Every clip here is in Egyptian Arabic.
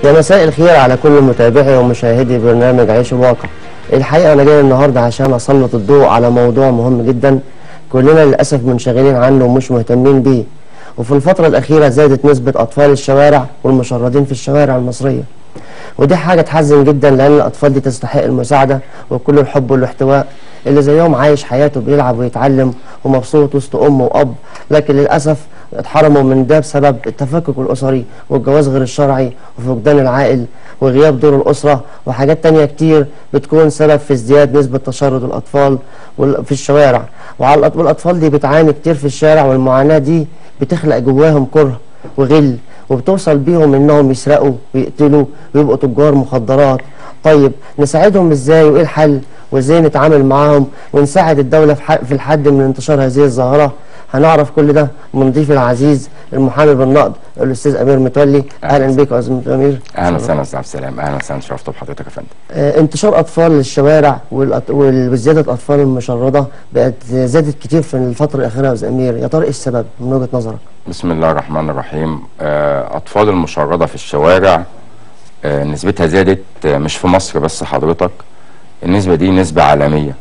يا مساء الخير على كل متابعي ومشاهدي برنامج عيش الواقع الحقيقة أنا جاي النهاردة عشان أسلط الضوء على موضوع مهم جدا كلنا للأسف منشغلين عنه ومش مهتمين بيه وفي الفترة الأخيرة زادت نسبة أطفال الشوارع والمشردين في الشوارع المصرية ودي حاجة تحزن جدا لأن الأطفال دي تستحق المساعدة وكل الحب والاحتواء اللي زيهم عايش حياته بيلعب ويتعلم ومبسوط وسط أم وأب لكن للأسف اتحرموا من ده بسبب التفكك الأسري والجواز غير الشرعي وفقدان العائل وغياب دور الأسرة وحاجات تانية كتير بتكون سبب في ازدياد نسبة تشرد الأطفال وال- في الشوارع وعلى الأط- والأطفال دي بتعاني كتير في الشارع والمعاناة دي بتخلق جواهم كره وغل وبتوصل بيهم انهم يسرقوا ويقتلوا ويبقوا تجار مخدرات طيب نساعدهم ازاي وايه الحل وازاي نتعامل معاهم ونساعد الدولة في ح- في الحد من انتشار هذه الظاهرة هنعرف كل ده من ضيفي العزيز المحامي بالنقد الاستاذ امير متولي اهلا بك يا استاذ امير اهلا وسهلا استاذ عبد السلام اهلا وسهلا شرفت بحضرتك يا فندم آه، انتشار اطفال الشوارع والأط- وال- وزياده الاطفال المشرده بقت زادت كتير في الفتره الاخيره يا استاذ امير يا ترى ايه السبب من وجهه نظرك بسم الله الرحمن الرحيم آه، اطفال المشردة في الشوارع آه، نسبتها زادت آه، مش في مصر بس حضرتك النسبة دي نسبة عالمية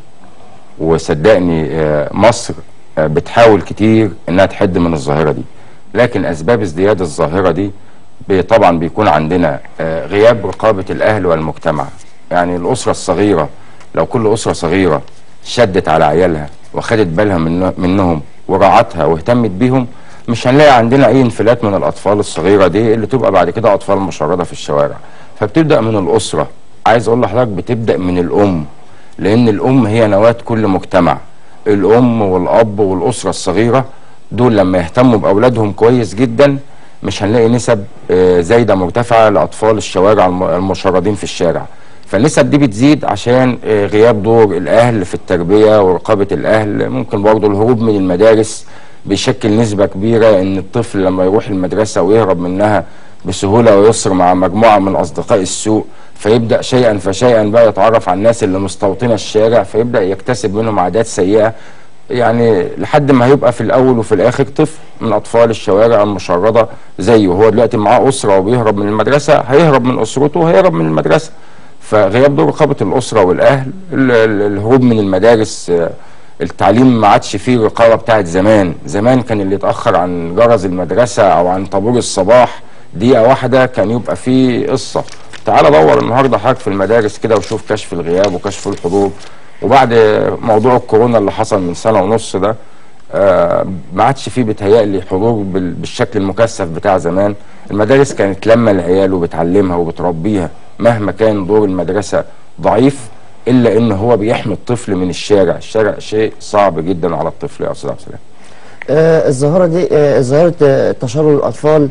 وصدقني آه، مصر آه، بتحاول كتير انها تحد من الظاهرة دي لكن اسباب ازدياد الظاهرة دي بي- طبعا بيكون عندنا آه، غياب رقابة الاهل والمجتمع يعني الاسرة الصغيرة لو كل اسرة صغيرة شدت على عيالها وخدت بالها من منهم وراعتها واهتمت بيهم مش هنلاقي عندنا اي انفلات من الاطفال الصغيره دي اللي تبقى بعد كده اطفال مشرده في الشوارع فبتبدا من الاسره عايز اقول لحضرتك بتبدا من الام لان الام هي نواه كل مجتمع الام والاب والاسره الصغيره دول لما يهتموا باولادهم كويس جدا مش هنلاقي نسب آه، زايده مرتفعه لاطفال الشوارع الم- المشردين في الشارع فالنسب دي بتزيد عشان آه، غياب دور الاهل في التربيه ورقابه الاهل ممكن برضه الهروب من المدارس بيشكل نسبه كبيره ان الطفل لما يروح المدرسه ويهرب منها بسهوله ويسر مع مجموعه من اصدقاء السوء فيبدا شيئا فشيئا بقى يتعرف على الناس اللي مستوطنه الشارع فيبدا يكتسب منهم عادات سيئه يعني لحد ما هيبقى في الاول وفي الاخر طفل من اطفال الشوارع المشرده زيه هو دلوقتي معاه اسره وبيهرب من المدرسه هيهرب من اسرته وهيهرب من المدرسه فغياب دور رقابه الاسره والاهل ال- ال- الهروب من المدارس آه، التعليم ما عادش فيه الرقابه بتاعت زمان زمان كان اللي يتاخر عن جرس المدرسه او عن طابور الصباح دقيقه واحده كان يبقى فيه قصه تعال دور النهارده حضرتك في المدارس كده وشوف كشف الغياب وكشف الحضور وبعد موضوع الكورونا اللي حصل من سنه ونص ده آه، ما عادش فيه بيتهيألي حضور بال- بالشكل المكثف بتاع زمان المدارس كانت لما العيال وبتعلمها وبتربيها مهما كان دور المدرسة ضعيف إلا إن هو بيحمي الطفل من الشارع الشارع شيء صعب جدا على الطفل يا أستاذ عبد السلام آه، الظاهرة دي آه، ظاهرة آه، تشرد الأطفال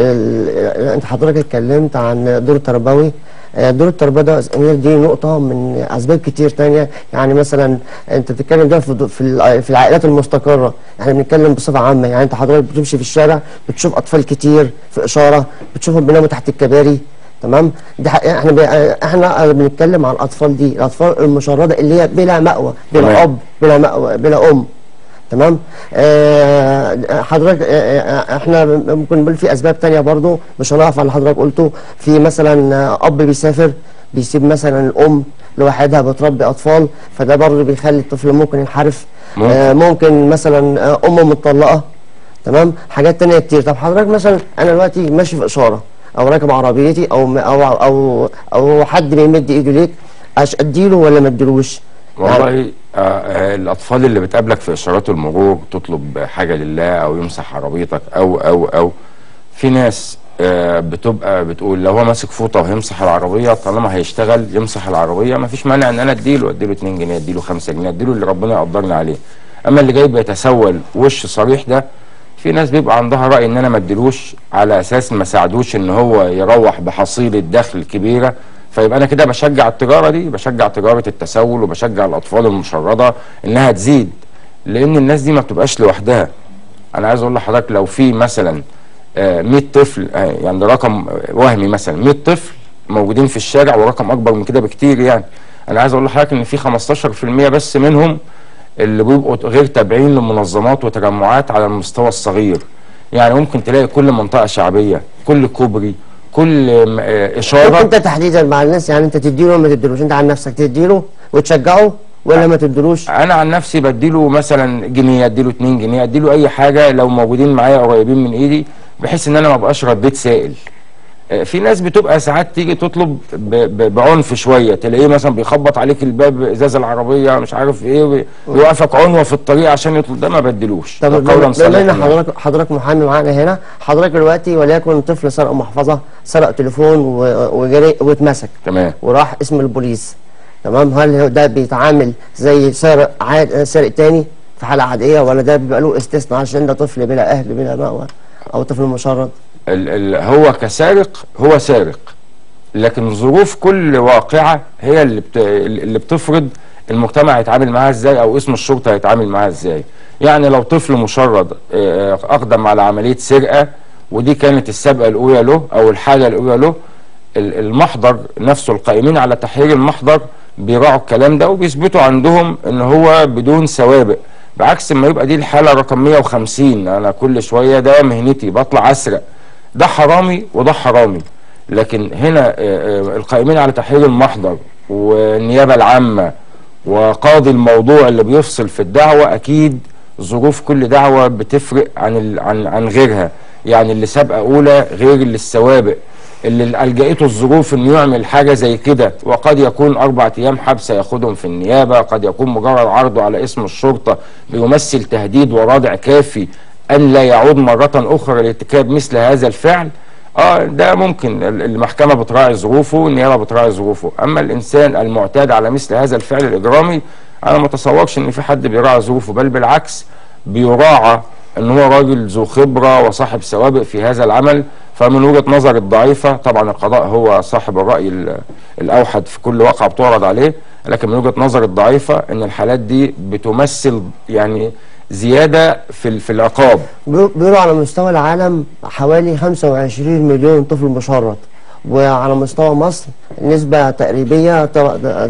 آه، أنت حضرتك اتكلمت عن دور تربوي آه، دور التربية ده يا أستاذ أمير دي نقطة من أسباب كتير تانية يعني مثلا أنت بتتكلم ده في في الع- في العائلات المستقرة احنا بنتكلم بصفة عامة يعني أنت حضرتك بتمشي في الشارع بتشوف أطفال كتير في إشارة بتشوفهم بيناموا تحت الكباري تمام دي حق- احنا ب... احنا بنتكلم عن الاطفال دي الاطفال المشرده اللي هي بلا مأوى بلا تمام. اب بلا مأوى بلا ام تمام آه حضرتك آه آه، احنا ممكن نقول في اسباب تانية برضو مش هنقف على اللي حضرتك قلته في مثلا آه، اب بيسافر بيسيب مثلا الام لوحدها بتربي اطفال فده برضو بيخلي الطفل ممكن ينحرف ممكن. آه ممكن مثلا آه، ام متطلقه تمام حاجات تانية كتير طب حضرتك مثلا انا دلوقتي ماشي في اشاره او راكب عربيتي او او او او حد بيمد ايده ليك أش اديله ولا ما اديلوش والله آه آه الأطفال اللي بتقابلك في إشارات المرور تطلب حاجة لله أو يمسح عربيتك أو أو أو في ناس آه بتبقى بتقول لو هو ماسك فوطه وهيمسح العربيه طالما هيشتغل يمسح العربيه ما فيش مانع ان انا اديله اديله 2 جنيه اديله 5 جنيه اديله اللي ربنا يقدرني عليه اما اللي جاي بيتسول وش صريح ده في ناس بيبقى عندها راي ان انا ما اديلوش على اساس ما ساعدوش ان هو يروح بحصيله دخل كبيره فيبقى انا كده بشجع التجاره دي بشجع تجاره التسول وبشجع الاطفال المشرده انها تزيد لان الناس دي ما بتبقاش لوحدها انا عايز اقول لحضرتك لو في مثلا آه، 100 طفل آه، يعني ده رقم وهمي مثلا 100 طفل موجودين في الشارع ورقم اكبر من كده بكتير يعني انا عايز اقول لحضرتك ان في 15% بس منهم اللي بيبقوا غير تابعين لمنظمات وتجمعات على المستوى الصغير يعني ممكن تلاقي كل منطقه شعبيه كل كوبري كل م- آه، ممكن اشاره انت تحديدا مع الناس يعني انت تديله ولا ما تديلوش انت عن نفسك تديله وتشجعه ولا ما تديلوش انا عن نفسي بديله مثلا جنيه اديله 2 جنيه اديله اي حاجه لو موجودين معايا قريبين من ايدي بحيث ان انا ما ابقاش رديت سائل آه، في ناس بتبقى ساعات تيجي تطلب ب- ب- بعنف شويه تلاقيه مثلا بيخبط عليك الباب ازاز العربيه مش عارف ايه وي- ويوقفك عنوه في الطريق عشان يطلب ده ما بديلوش طب ده بما قولاً بما صريحاً ان يعني. حضرتك حضرتك محامي معانا هنا حضرتك دلوقتي وليكن طفل سرق محفظه سرق تليفون و- وجري واتمسك تمام وراح اسم البوليس تمام هل هو ده بيتعامل زي سارق عاد سارق تاني في حاله عاديه ولا ده بيبقى له استثناء عشان ده طفل بلا اهل بلا مأوى او طفل مشرد ال ال هو كسارق هو سارق لكن ظروف كل واقعة هي اللي بت اللي بتفرض المجتمع يتعامل معاها ازاي او اسم الشرطة يتعامل معاها ازاي يعني لو طفل مشرد آه، اقدم على عملية سرقة ودي كانت السابقة الاولى له او الحالة الاولى له ال- المحضر نفسه القائمين على تحرير المحضر بيراعوا الكلام ده وبيثبتوا عندهم ان هو بدون سوابق بعكس ما يبقى دي الحالة رقم 150 انا كل شوية ده مهنتي بطلع اسرق ده حرامي وده حرامي لكن هنا آه، آه، القائمين على تحرير المحضر والنيابة العامة وقاضي الموضوع اللي بيفصل في الدعوة أكيد ظروف كل دعوة بتفرق عن ال- عن عن غيرها يعني اللي سابقة أولى غير اللي السوابق اللي ألجأته الظروف إنه يعمل حاجة زي كده وقد يكون أربع أيام حبس ياخدهم في النيابة قد يكون مجرد عرضه على اسم الشرطة بيمثل تهديد ورادع كافي أن لا يعود مرة أخرى لارتكاب مثل هذا الفعل اه ده ممكن ال- المحكمة بتراعي ظروفه النيابة بتراعي ظروفه اما الانسان المعتاد على مثل هذا الفعل الاجرامي انا ما اتصورش ان في حد بيراعي ظروفه بل بالعكس بيراعى ان هو راجل ذو خبرة وصاحب سوابق في هذا العمل فمن وجهة نظر الضعيفة طبعا القضاء هو صاحب الرأي ال- الاوحد في كل واقعة بتعرض عليه لكن من وجهة نظر الضعيفة ان الحالات دي بتمثل يعني زيادة في ال- في العقاب بيقولوا بيقولوا على مستوى العالم حوالي 25 مليون طفل مشرد وعلى مستوى مصر نسبة تقريبية ط-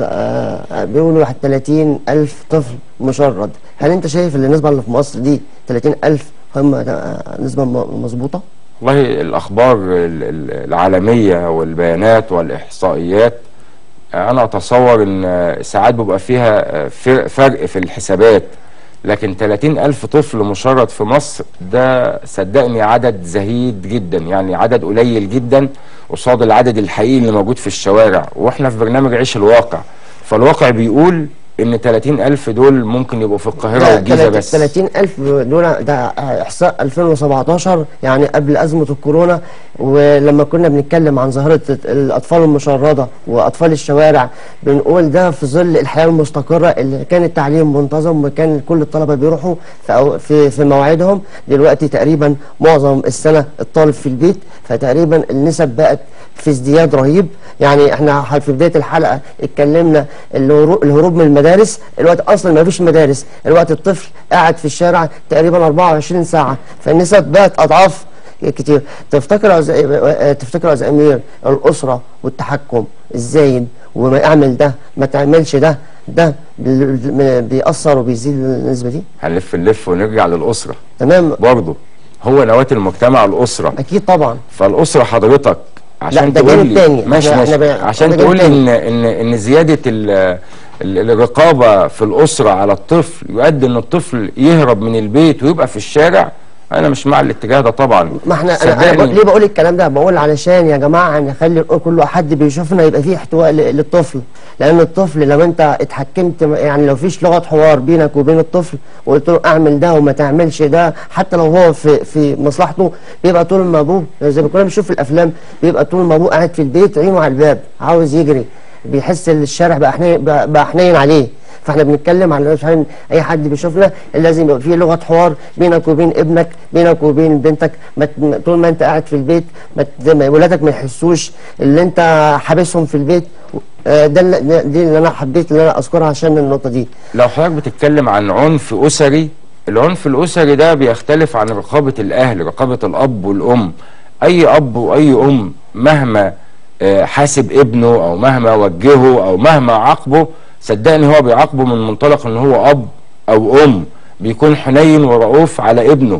آه، بيقولوا 30 ألف طفل مشرد هل أنت شايف ان النسبة اللي في مصر دي 30 ألف هم آه، نسبة م- مظبوطة؟ والله الأخبار ال- ال- العالمية والبيانات والإحصائيات آه، أنا أتصور إن آه، ساعات بيبقى فيها آه، فر- فرق في الحسابات لكن 30 ألف طفل مشرد في مصر ده صدقني عدد زهيد جدا يعني عدد قليل جدا قصاد العدد الحقيقي اللي موجود في الشوارع وإحنا في برنامج عيش الواقع فالواقع بيقول إن 30 ألف دول ممكن يبقوا في القاهرة لا، والجيزة تلات- بس 30 ألف دول ده إحصاء 2017 يعني قبل أزمة الكورونا ولما كنا بنتكلم عن ظاهرة الأطفال المشردة وأطفال الشوارع بنقول ده في ظل الحياة المستقرة اللي كان التعليم منتظم وكان كل الطلبة بيروحوا في أو- في في مواعيدهم دلوقتي تقريبا معظم السنة الطالب في البيت فتقريبا النسب بقت في ازدياد رهيب يعني احنا في بدايه الحلقه اتكلمنا الهرو- الهروب من المدارس الوقت اصلا ما فيش مدارس الوقت الطفل قاعد في الشارع تقريبا 24 ساعه فالنسب بقت اضعاف كتير تفتكر يا أستاذ- تفتكر يا أستاذ امير الاسره والتحكم الزايد وما اعمل ده ما تعملش ده ده بي- بيأثر وبيزيد النسبه دي هنلف نلف ونرجع للأسرة تمام برضه هو نواة المجتمع الأسرة اكيد طبعا فالأسرة حضرتك عشان ده تقول جانب لي تاني. ماشي احنا- ماشي احنا بقى- عشان ده جانب تقول لي تاني. ان ان ان زياده ال ال- الرقابه في الاسره على الطفل يؤدي ان الطفل يهرب من البيت ويبقى في الشارع انا مش مع الاتجاه ده طبعا ما احنا انا, أنا صدقني. بقول- ليه بقول الكلام ده بقول علشان يا جماعه نخلي كل حد بيشوفنا يبقى فيه احتواء ل- للطفل لان الطفل لو انت اتحكمت يعني لو فيش لغه حوار بينك وبين الطفل وقلت له اعمل ده وما تعملش ده حتى لو هو في في مصلحته بيبقى طول ما ابوه زي ما كنا بنشوف في الافلام بيبقى طول ما ابوه قاعد في البيت عينه على الباب عاوز يجري بيحس ان الشارع بقى حنين بقى بقى حنين عليه فاحنا بنتكلم على عشان اي حد بيشوفنا لازم يبقى في لغه حوار بينك وبين ابنك بينك وبين بنتك ما ت- ما- طول ما انت قاعد في البيت ما ت- ما- ولادك ما يحسوش اللي انت حابسهم في البيت آه، ده اللي- ده- دي اللي انا حبيت ان انا اذكرها عشان النقطه دي لو حضرتك بتتكلم عن عنف اسري العنف الاسري ده بيختلف عن رقابه الاهل رقابه الاب والام اي اب واي ام مهما آه، حاسب ابنه او مهما وجهه او مهما عاقبه صدقني هو بيعاقبه من منطلق ان هو اب او ام بيكون حنين ورؤوف على ابنه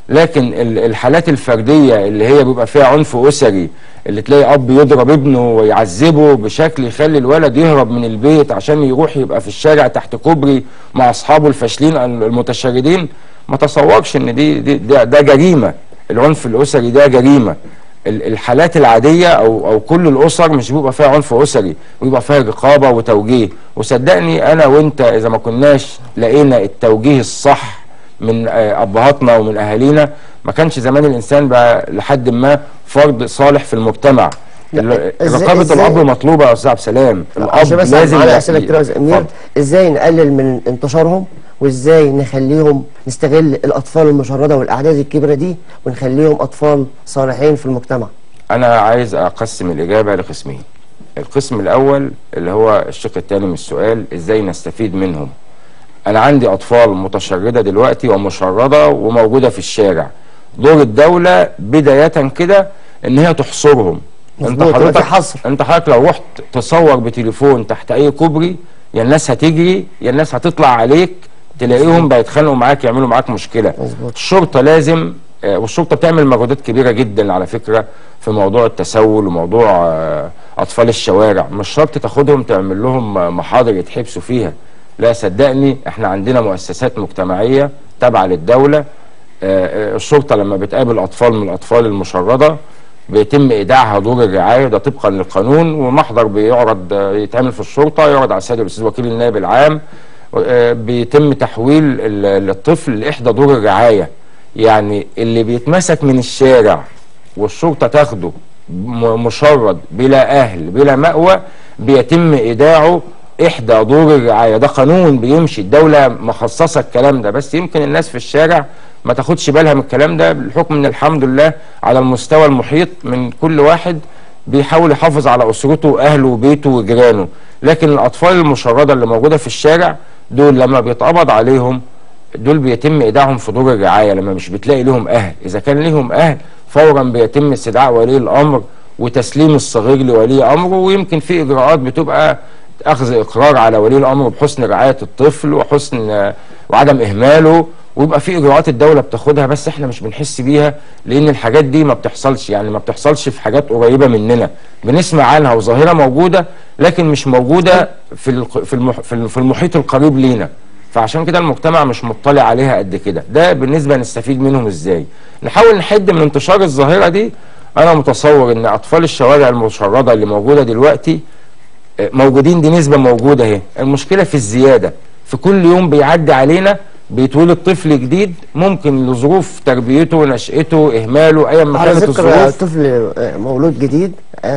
لكن ال- الحالات الفرديه اللي هي بيبقى فيها عنف اسري اللي تلاقي اب يضرب ابنه ويعذبه بشكل يخلي الولد يهرب من البيت عشان يروح يبقى في الشارع تحت كوبري مع اصحابه الفاشلين المتشردين ما تصورش ان دي, دي ده, ده جريمه العنف الاسري ده جريمه ال- الحالات العاديه او او كل الاسر مش بيبقى فيها عنف اسري بيبقى فيها رقابه وتوجيه وصدقني انا وانت اذا ما كناش لقينا التوجيه الصح من آه، ابهاتنا ومن اهالينا ما كانش زمان الانسان بقى لحد ما فرد صالح في المجتمع ال- إزاي- رقابه إزاي- الاب مطلوبه يا استاذ عبد السلام عشان الاب بس لازم معانا يبقى- اسئله كتير يا أستاذ امير اتفضل. ازاي نقلل من انتشارهم وازاي نخليهم نستغل الاطفال المشرده والاعداد الكبيره دي ونخليهم اطفال صالحين في المجتمع انا عايز اقسم الاجابه لقسمين القسم الاول اللي هو الشق الثاني من السؤال ازاي نستفيد منهم انا عندي اطفال متشرده دلوقتي ومشرده وموجوده في الشارع دور الدوله بدايه كده ان هي تحصرهم مظبوط، يبقى في حصر. انت حضرتك لو رحت تصور بتليفون تحت اي كوبري يا الناس هتجري يا الناس هتطلع عليك تلاقيهم بيتخانقوا معاك يعملوا معاك مشكله مظبوط. الشرطه لازم آه، والشرطه بتعمل مجهودات كبيره جدا على فكره في موضوع التسول وموضوع آه، اطفال الشوارع مش شرط تاخدهم تعمل لهم آه، محاضر يتحبسوا فيها لا صدقني احنا عندنا مؤسسات مجتمعيه تابعه للدوله آه، آه، الشرطه لما بتقابل اطفال من الاطفال المشرده بيتم ايداعها دور الرعايه ده طبقا للقانون ومحضر بيعرض آه، يتعمل في الشرطه يعرض على السيد الاستاذ وكيل النائب العام آه، بيتم تحويل ال- الطفل لاحدى دور الرعايه يعني اللي بيتمسك من الشارع والشرطه تاخده م- مشرد بلا اهل بلا مأوى بيتم ايداعه احدى دور الرعايه ده قانون بيمشي الدوله مخصصه الكلام ده بس يمكن الناس في الشارع ما تاخدش بالها من الكلام ده بالحكم ان الحمد لله على المستوى المحيط من كل واحد بيحاول يحافظ على اسرته واهله وبيته وجيرانه لكن الاطفال المشرده اللي موجوده في الشارع دول لما بيتقبض عليهم دول بيتم ايداعهم في دور الرعايه لما مش بتلاقي لهم اهل اذا كان ليهم اهل فورا بيتم استدعاء ولي الامر وتسليم الصغير لولي امره ويمكن في اجراءات بتبقى اخذ اقرار على ولي الامر بحسن رعايه الطفل وحسن آه، وعدم اهماله ويبقى في اجراءات الدوله بتاخدها بس احنا مش بنحس بيها لان الحاجات دي ما بتحصلش يعني ما بتحصلش في حاجات قريبه مننا بنسمع عنها وظاهره موجوده لكن مش موجوده في الق- في المح- في الم- في المحيط القريب لينا فعشان كده المجتمع مش مطلع عليها قد كده ده بالنسبه نستفيد منهم ازاي نحاول نحد من انتشار الظاهره دي انا متصور ان اطفال الشوارع المشرده اللي موجوده دلوقتي آه، موجودين دي نسبه موجوده اهي المشكله في الزياده في كل يوم بيعدي علينا بيتولد طفل جديد ممكن لظروف تربيته ونشأته اهماله ايا ما على كانت ذكر الظروف طفل آه، مولود جديد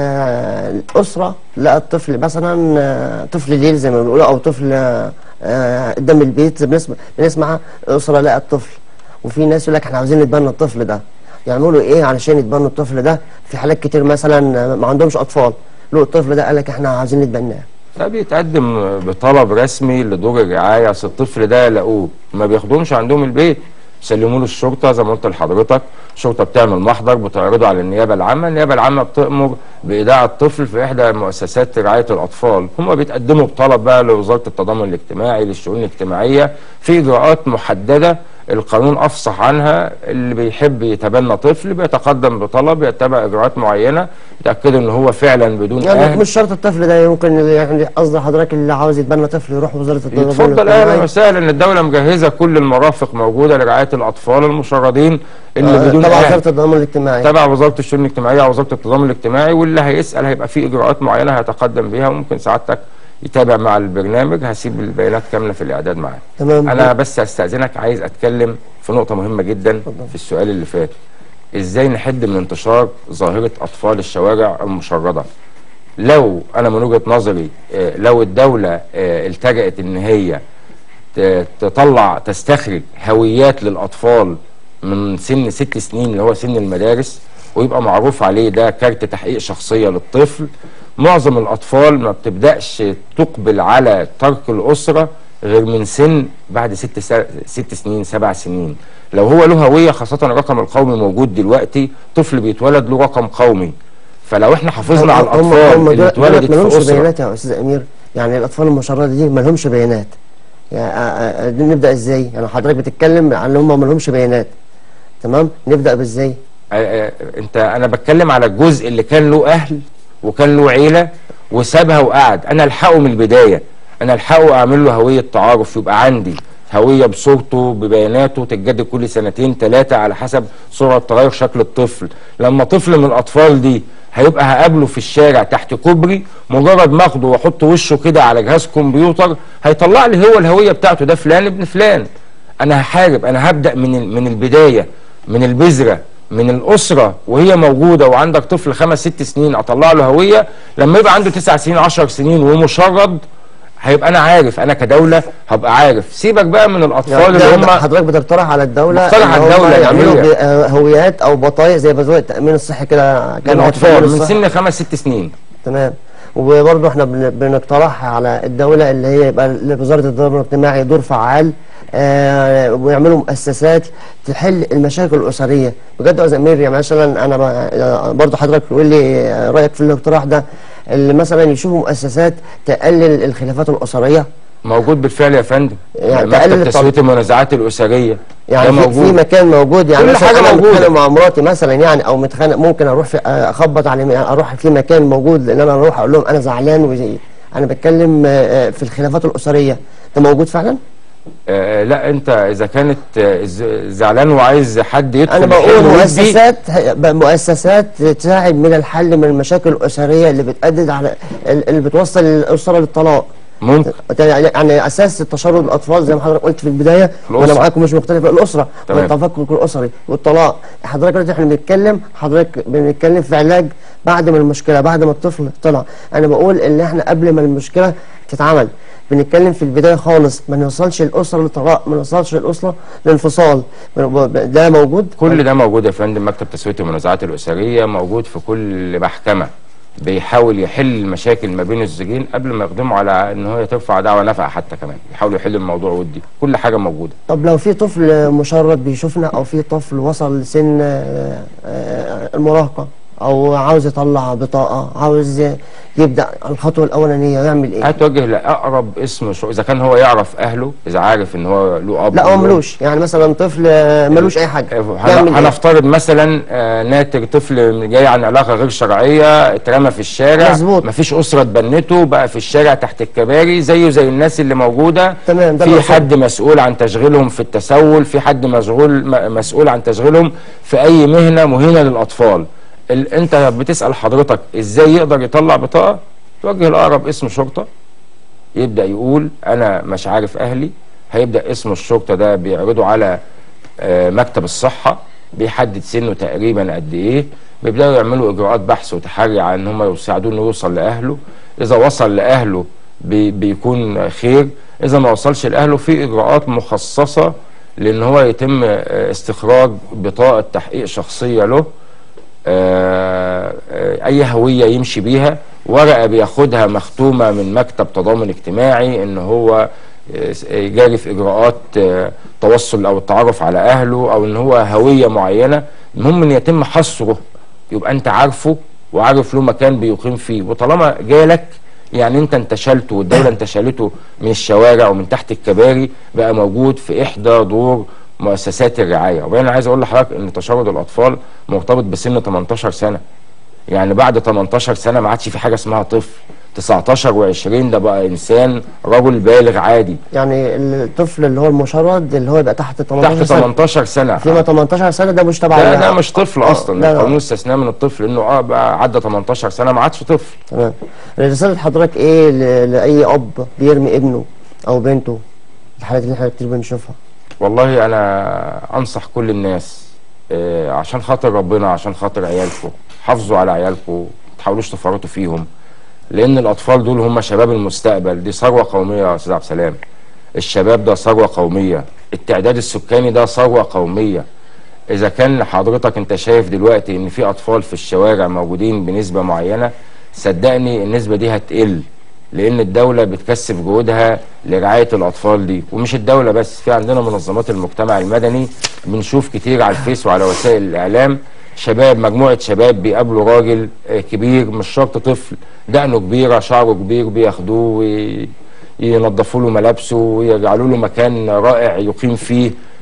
آه، الأسرة لقت طفل مثلا آه، طفل ليل زي ما بنقول أو طفل آه، آه، قدام البيت زي ما بنسمع بنسمع أسرة لقت طفل وفي ناس يقول لك احنا عاوزين نتبنى الطفل ده يعملوا ايه علشان يتبنوا الطفل ده في حالات كتير مثلا آه، ما عندهمش أطفال لقوا الطفل ده قال لك احنا عاوزين نتبناه ده بيتقدم بطلب رسمي لدور الرعايه اصل الطفل ده لقوه ما بياخدوهمش عندهم البيت سلموه للشرطه زي ما قلت لحضرتك الشرطه بتعمل محضر بتعرضه على النيابه العامه النيابه العامه بتامر بايداع الطفل في احدى مؤسسات رعايه الاطفال هم بيتقدموا بطلب بقى لوزاره التضامن الاجتماعي للشؤون الاجتماعيه في اجراءات محدده القانون افصح عنها اللي بيحب يتبنى طفل بيتقدم بطلب يتبع اجراءات معينه يتاكدوا ان هو فعلا بدون يعني اهل مش شرط الطفل ده يمكن يعني قصد حضرتك اللي عاوز يتبنى طفل يروح وزارة التضامن يتفضل اهلا الاجتماعي. وسهلا ان الدوله مجهزه كل المرافق موجوده لرعايه الاطفال المشردين اللي آه، بدون تبع اهل وزارة التضامن الاجتماعي تبع وزاره الشؤون الاجتماعيه او وزاره التضامن الاجتماعي واللي هيسال هيبقى في اجراءات معينه هيتقدم بيها وممكن سعادتك يتابع مع البرنامج هسيب البيانات كامله في الاعداد معاه تمام انا بس استاذنك عايز اتكلم في نقطه مهمه جدا في السؤال اللي فات ازاي نحد من انتشار ظاهره اطفال الشوارع المشرده لو انا من وجهه نظري آه، لو الدوله آه، التجأت ان هي ت- تطلع تستخرج هويات للاطفال من سن ست سنين اللي هو سن المدارس ويبقى معروف عليه ده كارت تحقيق شخصيه للطفل معظم الاطفال ما بتبداش تقبل على ترك الاسره غير من سن بعد ست سا... ست سنين سبع سنين لو هو له هويه خاصه الرقم القومي موجود دلوقتي طفل بيتولد له رقم قومي فلو احنا حافظنا على هم- هم الاطفال دول- اللي دول اتولدت ما لهمش في اسره بيانات يا استاذ امير يعني الاطفال المشردة دي ما لهمش بيانات يعني آه، آه، دي نبدا ازاي يعني حضرتك بتتكلم عن ان هم ما لهمش بيانات تمام نبدا بازاي آه، آه، انت انا بتكلم على الجزء اللي كان له اهل وكان له عيله وسابها وقعد انا الحقه من البدايه انا الحقه اعمل له هويه تعارف يبقى عندي هويه بصورته ببياناته تتجدد كل سنتين ثلاثه على حسب سرعه تغير شكل الطفل لما طفل من الاطفال دي هيبقى هقابله في الشارع تحت كوبري مجرد ما اخده واحط وشه كده على جهاز كمبيوتر هيطلع لي هو الهويه بتاعته ده فلان ابن فلان انا هحارب انا هبدا من ال- من البدايه من البذره من الاسره وهي موجوده وعندك طفل خمس ست سنين اطلع له هويه لما يبقى عنده تسع سنين عشر سنين ومشرد هيبقى انا عارف انا كدوله هبقى عارف سيبك بقى من الاطفال يعني اللي ده- هم ده حضرتك بتقترح على الدوله مقترح إن على هم الدولة يعملوا يعملوا ب- آه، هويات او بطايق زي بتوع التامين الصحي كده كان الاطفال من سن خمس ست سنين تمام وبرضه احنا بن- بنقترح على الدولة اللي هي يبقى لوزارة الضمان الاجتماعي دور فعال آه ويعملوا مؤسسات تحل المشاكل الأسرية بجد يا زمير يعني مثلا أنا ب- برضه حضرتك تقول لي آه، رأيك في الاقتراح ده اللي مثلا يشوفوا مؤسسات تقلل الخلافات الأسرية موجود بالفعل يا فندم يعني مكتب تقلل الطب- تسويه المنازعات الاسريه يعني ده في, في موجود مكان موجود يعني كل مثلا حاجة انا موجودة. متخانق مع مراتي مثلا يعني او متخانق ممكن اروح في اخبط على اروح في مكان موجود ان انا اروح اقول لهم انا زعلان وزي انا بتكلم آه، آه، في الخلافات الاسريه ده موجود فعلا آه لا انت اذا كانت آه، ز- زعلان وعايز حد يدخل انا بقول يحل ودي، مؤسسات مؤسسات تساعد من الحل من المشاكل الاسريه اللي بتأدد على اللي بتوصل الاسره للطلاق ممكن يعني اساس التشرد الاطفال زي ما حضرتك قلت في البدايه وانا الأسرة. معاكم مش مختلف الاسره تمام. والتفكك الاسري والطلاق حضرتك دلوقتي احنا بنتكلم حضرتك بنتكلم في علاج بعد ما المشكله بعد ما الطفل طلع انا بقول ان احنا قبل ما المشكله تتعمل بنتكلم في البدايه خالص ما نوصلش الاسره للطلاق ما نوصلش الاسره للانفصال ده موجود كل ده موجود يا فندم مكتب تسويه المنازعات الاسريه موجود في كل محكمه بيحاول يحل المشاكل ما بين الزوجين قبل ما يقدموا على ان هو ترفع دعوى نفقه حتى كمان يحاولوا يحلوا الموضوع ودي كل حاجه موجوده طب لو في طفل مشرد بيشوفنا او في طفل وصل لسن آه، آه، المراهقه او عاوز يطلع بطاقه عاوز يبدا الخطوه الاولانيه يعمل ايه؟ هتوجه لاقرب اسم شو اذا كان هو يعرف اهله اذا عارف ان هو له اب لا هو وله- ملوش يعني مثلا طفل آه، ملوش اي حاجه هن- يعمل ايه؟ هنفترض مثلا آه، ناتج طفل جاي عن علاقه غير شرعيه اترمى في الشارع مظبوط. مفيش اسره تبنته بقى في الشارع تحت الكباري زيه زي الناس اللي موجوده تمام، ده في المقصود. حد مسؤول عن تشغيلهم في التسول في حد مشغول م- مسؤول عن تشغيلهم في اي مهنه مهينه للاطفال ال... انت بتسال حضرتك ازاي يقدر يطلع بطاقه توجه لاقرب اسم شرطه يبدا يقول انا مش عارف اهلي هيبدا اسم الشرطه ده بيعرضه على آه، مكتب الصحه بيحدد سنه تقريبا قد ايه بيبداوا يعملوا اجراءات بحث وتحري على ان هم يساعدوه انه يوصل لاهله اذا وصل لاهله بي بيكون خير اذا ما وصلش لاهله في اجراءات مخصصه لان هو يتم آه، استخراج بطاقه تحقيق شخصيه له آه، آه، اي هويه يمشي بيها ورقه بياخدها مختومه من مكتب تضامن اجتماعي ان هو آه، جاري في اجراءات آه، توصل او التعرف على اهله او ان هو هويه معينه المهم ان يتم حصره يبقى انت عارفه وعارف له مكان بيقيم فيه وطالما جالك يعني انت انتشلته والدوله انتشلته من الشوارع ومن تحت الكباري بقى موجود في احدى دور مؤسسات الرعايه وبعدين انا عايز اقول لحضرتك ان تشرد الاطفال مرتبط بسن 18 سنه يعني بعد 18 سنه ما عادش في حاجه اسمها طفل 19 و20 ده بقى انسان رجل بالغ عادي يعني الطفل اللي هو المشرد اللي هو يبقى تحت 18 تحت سنه 18 سنه فيما 18 سنه ده مش تبع ده, ال- ده مش طفل آه، اصلا ده- القانون استثناء من الطفل انه اه بقى عدى 18 سنه ما عادش طفل تمام رسالة حضرتك ايه ل- لأي أب بيرمي ابنه أو بنته الحالات اللي احنا كتير بنشوفها والله انا انصح كل الناس آه، عشان خاطر ربنا عشان خاطر عيالكم حافظوا على عيالكم ما تحاولوش تفرطوا فيهم لان الاطفال دول هم شباب المستقبل دي ثروه قوميه يا استاذ عبد السلام الشباب ده ثروه قوميه التعداد السكاني ده ثروه قوميه اذا كان حضرتك انت شايف دلوقتي ان في اطفال في الشوارع موجودين بنسبه معينه صدقني النسبه دي هتقل لان الدوله بتكثف جهودها لرعايه الاطفال دي ومش الدوله بس في عندنا منظمات المجتمع المدني بنشوف كتير على الفيس وعلى وسائل الاعلام شباب مجموعه شباب بيقابلوا راجل آه، كبير مش شرط طفل دقنه كبيره شعره كبير بياخدوه وينظفوا له ملابسه ويجعلوا له مكان رائع يقيم فيه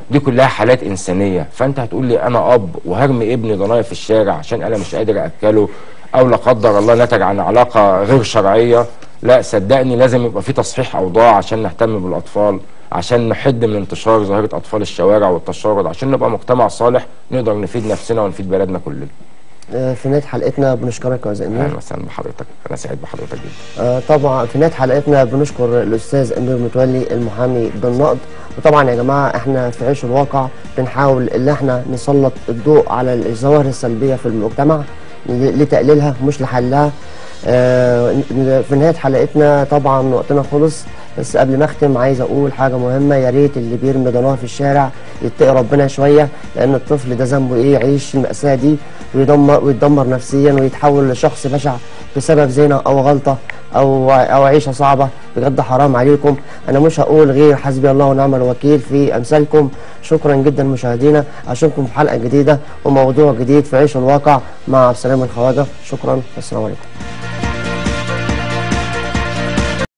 دي كلها حالات انسانيه فانت هتقول لي انا اب وهرمي ابني ضنايا في الشارع عشان انا مش قادر اكله او لا قدر الله نتج عن علاقه غير شرعيه لا صدقني لازم يبقى في تصحيح اوضاع عشان نهتم بالاطفال عشان نحد من انتشار ظاهره اطفال الشوارع والتشرد عشان نبقى مجتمع صالح نقدر نفيد نفسنا ونفيد بلدنا كلنا آه، في نهايه حلقتنا بنشكرك يا استاذ امير اهلا وسهلا بحضرتك انا سعيد بحضرتك جدا آه، طبعا في نهايه حلقتنا بنشكر الاستاذ امير متولي المحامي بالنقد وطبعا يا جماعه احنا في عيش الواقع بنحاول ان احنا نسلط الضوء على الظواهر السلبيه في المجتمع لتقليلها مش لحلها آه، في نهايه حلقتنا طبعا وقتنا خلص بس قبل ما اختم عايز اقول حاجه مهمه يا ريت اللي بيرمي ضناه في الشارع يتقي ربنا شويه لان الطفل ده ذنبه ايه يعيش الماساه دي ويدمر ويتدمر نفسيا ويتحول لشخص بشع بسبب زنا او غلطه او او عيشه صعبه بجد حرام عليكم انا مش هقول غير حسبي الله ونعم الوكيل في امثالكم شكرا جدا مشاهدينا اشوفكم في حلقه جديده وموضوع جديد في عيش الواقع مع عبد السلام الخواجه شكرا والسلام عليكم